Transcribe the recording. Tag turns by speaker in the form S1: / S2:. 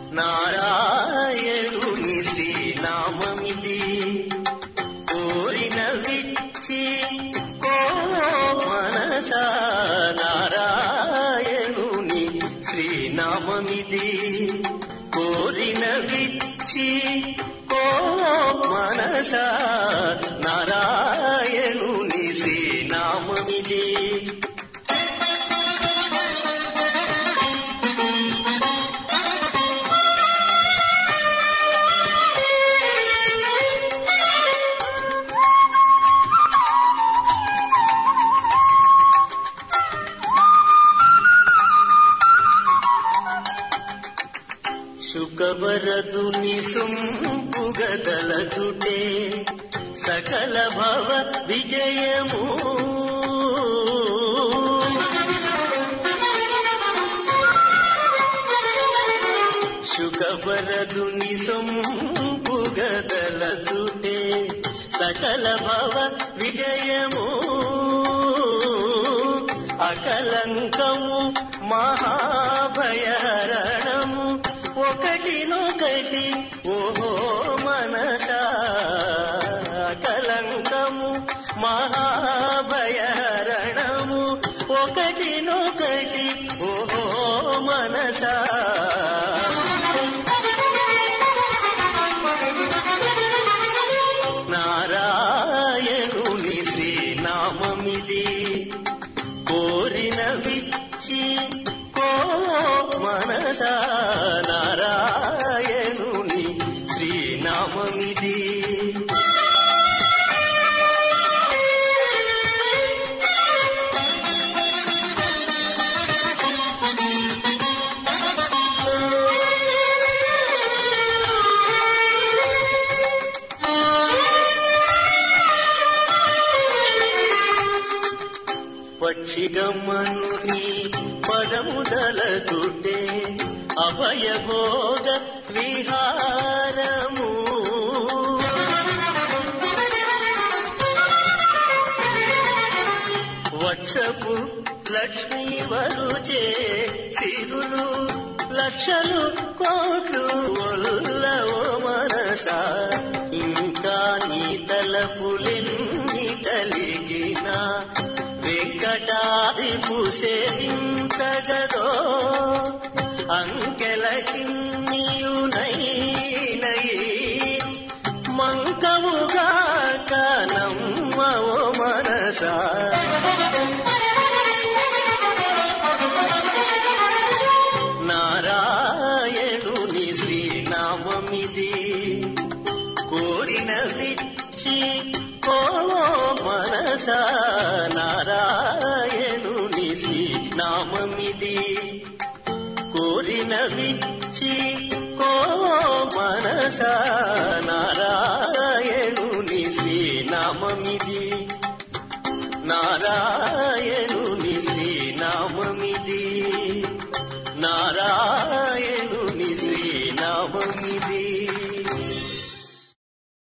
S1: నారాయణుని శ్రీనామమిది కోరిన విచ్చి కో మనస నారాయణుని శ్రీనామమిది కోరిన విచ్చి కో మనస నారాయణుని శ్రీనామమిది శుకవరదుని సుంపుగదల చుటే సకల భవ విజయము శుకవరదుని సొంపుగదల చుటే సకల భవ విజయము అకలంకము మహాభయహరణము ఒకటినొకటి ఓహో మనస కలంకము మహాభయహరణము ఒకటినొకటి ఓహో మనస నారాయణుని శ్రీనామమిది కోరిన విచ్చి కో మనస నారాయణుని శ్రీనామమిది పక్షిగమ్మనుని పదముదల తుటే అభయభోగ విహారము వక్షపు లక్ష్మీ వరుచే సిరులు లక్షలు కోట్లు ఒల్లవో మనస ఇంకా నీ తలపులెన్ని కలిగిన వెంకటాదిపు సేవించగదో అంకెల కిన్నీయునై నై మంకవుగాక నమ్మవో మనస నారాయణుని శ్రీనామమిది కోరిన విచ్చి కో మనస నారాయణుని శ్రీనామమిది కోరిన విచ్చి కో మనస నారాయణుని శ్రీనామమిది నారాయణుని శ్రీనామమిది నారాయణుని శ్రీనామమిది